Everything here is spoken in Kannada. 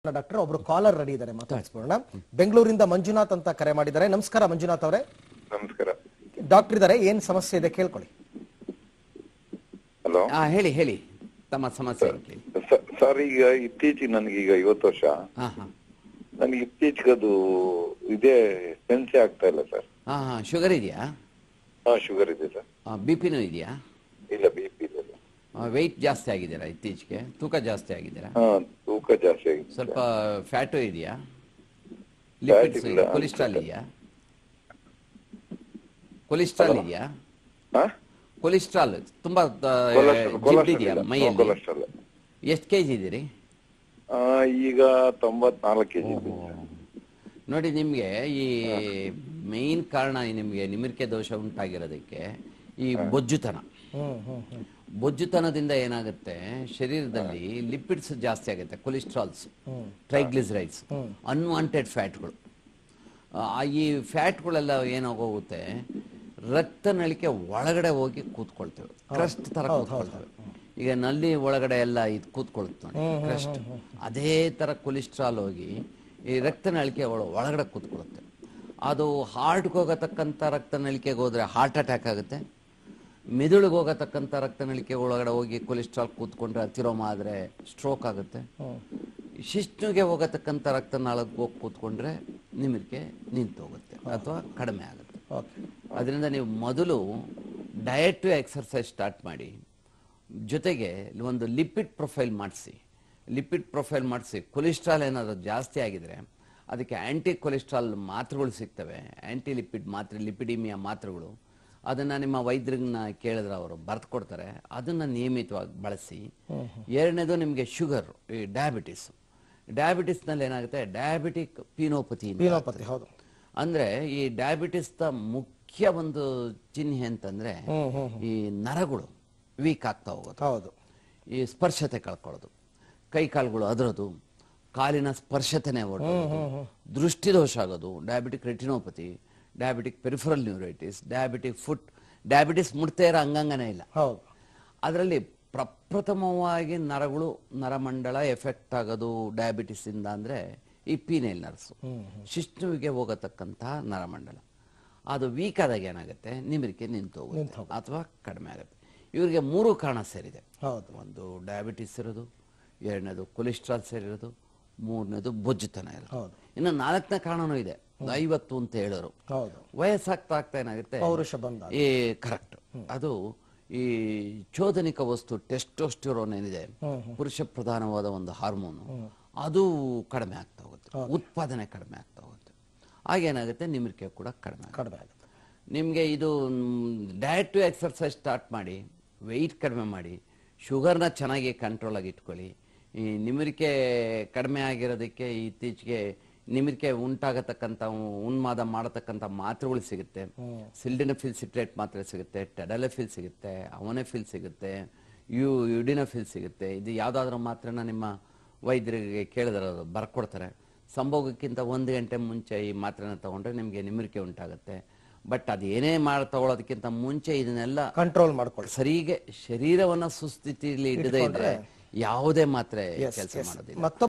ಡಾಕ್ಟರ್ ಒಬ್ರು ಕಾಲರ್ ರೆಡಿ ಇದ್ದಾರೆ ಮಾತಾಡಿಸ್ಬೋಣ ಬೆಂಗಳೂರಿಂದ ಮಂಜುನಾಥ್ ಅಂತ ಕರೆ ಮಾಡಿದ್ದಾರೆ ನಮಸ್ಕಾರ ಮಂಜುನಾಥ್ ಅವರೇ ನಮಸ್ಕಾರ ಡಾಕ್ಟರ್ ಇದ್ದಾರೆ ಏನ್ ಸಮಸ್ಯೆ ಇದೆ ಕೇಳ್ಕೊಳ್ಳಿ ಹಲೋ ಹಾ ಹೇಳಿ ಹೇಳಿ ತಮ್ಮ ಸಮಸ್ಯೆ ಏನು ಕೇಳಿ ಸರ್ ಈಗ ಇತ್ತೀಚೆಗೆ ನನಗೆ ಈಗ ಐವತ್ತು ವರ್ಷ ಹಾ ಹಾ ನನಗೆ ಇತ್ತೀಚೆಗೆ ಅದು ಇದೇ ಸೆನ್ಸೆ ಆಗ್ತಾ ಇಲ್ಲ ಸರ್ ಹಾ ಹಾ ಶುಗರ್ ಇದೆಯಾ ಹಾ ಶುಗರ್ ಇದೆ ಸರ್ ಬಿ ಪಿನೂ ಇದೆಯಾ ಇಲ್ಲ ಬಿ ಪಿ ಇಲ್ಲ ಸರ್ ವೆಯ್ಟ್ ಜಾಸ್ತಿ ಆಗಿದ್ದೀರಾ ಇತ್ತೀಚೆಗೆ ತೂಕ ಜಾಸ್ತಿ ಆಗಿದ್ದೀರಾ ಹಾ ತೂಕ ಜಾಸ್ತಿ ಆಗಿದೆ ಸ್ವಲ್ಪ ಫ್ಯಾಟು ಇದೆಯಾ Fat ಲಿಪಿಡ್ಸ್ ಇಲ್ಲ. ಕೊಲೆಸ್ಟ್ರಾಲ್ ಇದೆಯಾ ಕೊಲೆಸ್ಟ್ರಾಲ್ ಇದೆಯಾ ಹಾ ಕೊಲೆಸ್ಟ್ರಾಲ್ ತುಂಬಾ ಆ, ಕೊಲೆಸ್ಟ್ರಾಲ್ ಜಿಡ್ ಕೊಲೆಸ್ಟ್ರಾಲ್ ಇದೆಯಾ ಇಲ್ಲ ಮೈಯಲ್ಲಿ ಕೊಲೆಸ್ಟ್ರಾಲ್ ಎಷ್ಟು ಕೆ ಜಿ ಇದ್ದೀರಿ ಆ, ಈಗ ತೊಂಬತ್ನಾಲ್ಕು ಕೆಜಿ ನೋಡಿ ನಿಮಗೆ ಈ ಮೇನ್ ಕಾರಣ ನಿಮಗೆ ನಿಮಿರಿಕೆ ದೋಷ ಉಂಟಾಗಿರೋದಕ್ಕೆ ಈ ಬೊಜ್ಜುತನ ಹ್ಮ್ ಹ್ಮ್ ಹ್ಮ್ ಬೊಜ್ಜುತನದಿಂದ ಏನಾಗುತ್ತೆ ಶರೀರದಲ್ಲಿ ಲಿಪಿಡ್ಸ್ ಜಾಸ್ತಿ ಆಗುತ್ತೆ ಕೊಲೆಸ್ಟ್ರಾಲ್ಸ್ ಟ್ರೈಗ್ಲಿಸರೈಡ್ಸ್ ಅನ್ವಾಂಟೆಡ್ ಫ್ಯಾಟ್ಗಳು ಈ ಫ್ಯಾಟ್ಗಳೆಲ್ಲ ಏನಾಗೋಗುತ್ತೆ ರಕ್ತ ನಳಿಕೆ ಒಳಗಡೆ ಹೋಗಿ ಕೂತ್ಕೊಳ್ತೇವೆ ಕ್ರಸ್ಟ್ ತರ ಕೂತ್ಕೊಳ್ತೇವೆ ಈಗ ನಲ್ಲಿ ಒಳಗಡೆ ಎಲ್ಲ ಇದು ಕೂತ್ಕೊಳ್ತು ನೋಡಿ ಕ್ರಸ್ಟ್ ಅದೇ ತರ ಕೊಲೆಸ್ಟ್ರಾಲ್ ಹೋಗಿ ಈ ರಕ್ತ ನಳಿಕೆ ಒಳ ಒಳಗಡೆ ಕೂತ್ಕೊಳ್ಳುತ್ತೆ ಅದು ಹಾರ್ಟ್ಗೆ ಹೋಗತಕ್ಕಂಥ ರಕ್ತ ನಳಿಕೆಗೆ ಹೋದ್ರೆ ಹಾರ್ಟ್ ಅಟ್ಯಾಕ್ ಆಗುತ್ತೆ ಮೆದುಳಿಗೆ ಹೋಗತಕ್ಕಂಥ ರಕ್ತ ನಳಿಕೆ ಒಳಗಡೆ ಹೋಗಿ ಕೊಲೆಸ್ಟ್ರಾಲ್ ಕೂತ್ಕೊಂಡ್ರೆ ಅತಿರೋಮ ಆದರೆ ಸ್ಟ್ರೋಕ್ ಆಗುತ್ತೆ ಶಿಶ್ನುಗೆ ಹೋಗತಕ್ಕಂಥ ರಕ್ತನಾಳಕ್ಕೆ ಹೋಗಿ ಕೂತ್ಕೊಂಡ್ರೆ ನಿಮಿರಿಕೆ ನಿಂತು ಹೋಗುತ್ತೆ ಅಥವಾ ಕಡಿಮೆ ಆಗುತ್ತೆ ಓಕೆ ಅದರಿಂದ ನೀವು ಮೊದಲು ಡಯಟ್ ಎಕ್ಸರ್ಸೈಸ್ ಸ್ಟಾರ್ಟ್ ಮಾಡಿ ಜೊತೆಗೆ ಒಂದು ಲಿಪಿಡ್ ಪ್ರೊಫೈಲ್ ಮಾಡಿಸಿ ಲಿಪಿಡ್ ಪ್ರೊಫೈಲ್ ಮಾಡಿಸಿ ಕೊಲೆಸ್ಟ್ರಾಲ್ ಏನಾದರೂ ಜಾಸ್ತಿ ಆಗಿದ್ರೆ ಅದಕ್ಕೆ ಆ್ಯಂಟಿ ಕೊಲೆಸ್ಟ್ರಾಲ್ ಮಾತ್ರೆಗಳು ಸಿಗ್ತವೆ ಆ್ಯಂಟಿ ಲಿಪಿಡ್ ಮಾತ್ರೆ ಲಿಪಿಡಿಮಿಯಾ ಮಾತ್ರೆಗಳು ಅದನ್ನು ನಿಮ್ಮ ವೈದ್ಯರನ್ನ ಕೇಳಿದ್ರೆ ಅವರು ಬರ್ದು ಕೊಡ್ತಾರೆ ಅದನ್ನು ನಿಯಮಿತವಾಗಿ ಬಳಸಿ ಎರಡನೇದು ನಿಮಗೆ ಶುಗರ್ ಈ ಡಯಾಬಿಟಿಸ್ ಡಯಾಬಿಟಿಸ್ನಲ್ಲಿ ಏನಾಗುತ್ತೆ ಡಯಾಬಿಟಿಕ್ ಪೀನೋಪತಿ ಅಂತ ಪೀನೋಪತಿ ಹೌದು ಅಂದ್ರೆ ಈ ಡಯಾಬಿಟಿಸ್ ದ ಮುಖ್ಯ ಒಂದು ಚಿಹ್ನೆ ಅಂತಂದ್ರೆ ಈ ನರಗಳು ವೀಕ್ ಆಗ್ತಾ ಹೋಗೋದು ಹೌದು ಈ ಸ್ಪರ್ಶತೆ ಕಳ್ಕೊಳ್ಳೋದು ಕೈ ಕಾಲುಗಳು ಅದರೋದು ಕಾಲಿನ ಸ್ಪರ್ಶತೆನೆ ಹೊರಟೋದು ದೃಷ್ಟಿದೋಷ ಆಗೋದು diabetic retinopathy diabetic peripheral neuritis diabetic foot diabetes ಮುಟ್ತಾ ಇರೋ ಅಂಗಾಂಗನೇ ಇಲ್ಲ ಹೌದು ಅದರಲ್ಲಿ ಪ್ರಪ್ರಥಮವಾಗಿ ನರಗಳು ನರಮಂಡಲ ಎಫೆಕ್ಟ್ ಆಗೋದು ಡಯಾಬಿಟಿಸ್ ಇಂದ ಅಂದ್ರೆ ಈ ಪೀನೈಲ್ ನರ್ಸು ಶಿಶ್ನುವಿಗೆ ಹೋಗತಕ್ಕಂತಹ ನರಮಂಡಲ ಅದು ವೀಕ್ ಆದಾಗ ಏನಾಗುತ್ತೆ ನಿಮಿರಿಕೆ ನಿಂತು ಹೋಗುತ್ತೆ ಅಥವಾ ಕಡಿಮೆ ಆಗುತ್ತೆ ಇವರಿಗೆ ಮೂರು ಕಾರಣ ಸೇರಿದೆ ಹೌದು ಒಂದು ಡಯಾಬಿಟಿಸ್ ಇರೋದು ಎರಡನೇದು ಕೊಲೆಸ್ಟ್ರಾಲ್ ಸೇರಿರೋದು ಮೂರನೇದು ಬೊಜ್ಜುತನ ಇರೋದು ಹೌದು. ಇನ್ನು ನಾಲ್ಕನೇ ಕಾರಣನೂ ಇದೆ ಒಂದು ಐವತ್ತು ಅಂತ ಹೇಳೋರು ಹೌದು ವಯಸ್ಸಾಗ್ತಾ ಆಗ್ತಾ ಏನಾಗುತ್ತೆ ಪೌರುಷ ಬಂದ ಈ ಕರೆಕ್ಟ್ ಅದು ಈ ಚೋದನಿಕ ವಸ್ತು ಟೆಸ್ಟೋಸ್ಟಿರೋನ್ ಏನಿದೆ ಪುರುಷ ಪ್ರಧಾನವಾದ ಒಂದು ಹಾರ್ಮೋನು ಅದು ಕಡಿಮೆ ಆಗ್ತಾ ಹೋಗುತ್ತೆ ಉತ್ಪಾದನೆ ಕಡಿಮೆ ಆಗ್ತಾ ಹೋಗುತ್ತೆ ಆಗೇನಾಗುತ್ತೆ ನಿಮಿರಿಕೆ ಕೂಡ ಕಡಿಮೆ ಆಗುತ್ತೆ ಕಡಿಮೆ ಆಗುತ್ತೆ ನಿಮಗೆ ಇದು ಡಯಟ್ ಎಕ್ಸರ್ಸೈಸ್ ಸ್ಟಾರ್ಟ್ ಮಾಡಿ ವೆಯ್ಟ್ ಕಡಿಮೆ ಮಾಡಿ ಶುಗರ್ನ ಚೆನ್ನಾಗಿ ಕಂಟ್ರೋಲ್ ಆಗಿ ಇಟ್ಕೊಳ್ಳಿ ಈ ನಿಮಿರಿಕೆ ಕಡಿಮೆ ಆಗಿರೋದಕ್ಕೆ ಇತ್ತೀಚೆಗೆ ನಿಮಿರಿಕೆ ಉಂಟಾಗತಕ್ಕಂಥ ಉನ್ಮಾದ ಮಾಡತಕ್ಕಂಥ ಮಾತ್ರೆಗಳು ಸಿಗುತ್ತೆ ಸಿಲ್ಡಿನಫಿಲ್ ಸಿಟ್ರೇಟ್ ಮಾತ್ರೆ ಸಿಗುತ್ತೆ ಟೆಡಲಫಿಲ್ ಸಿಗುತ್ತೆ ಅವನೆಫಿಲ್ ಸಿಗುತ್ತೆ ಯು ಯುಡಿನಫಿಲ್ ಸಿಗುತ್ತೆ ಇದು ಯಾವುದಾದ್ರೂ ಮಾತ್ರೆನ ನಿಮ್ಮ ವೈದ್ಯರಿಗೆ ಕೇಳಿದ್ರೆ ಅದು ಬರ್ಕೊಡ್ತಾರೆ ಸಂಭೋಗಕ್ಕಿಂತ ಒಂದು ಗಂಟೆ ಮುಂಚೆ ಈ ಮಾತ್ರೆನ ತಗೊಂಡ್ರೆ ನಿಮಗೆ ನಿಮಿರಿಕೆ ಉಂಟಾಗುತ್ತೆ ಬಟ್ ಅದು ಏನೇ ಮಾಡಿ ತಗೊಳ್ಳೋದಕ್ಕಿಂತ ಮುಂಚೆ ಇದನ್ನೆಲ್ಲ ಕಂಟ್ರೋಲ್ ಮಾಡ್ಕೊಳ್ಳಿ ಸರಿಗೆ ಶರೀರವನ್ನ ಸುಸ್ಥಿತಿಯಲ್ಲಿ ಇಡದೇ ಇದ್ರೆ ಯಾವುದೇ ಮಾತ್ರೆ Yes, ಕೆಲಸ yes. ಮಾಡೋದಿಲ್ಲ ಮತ್ತೊಬ್ಬ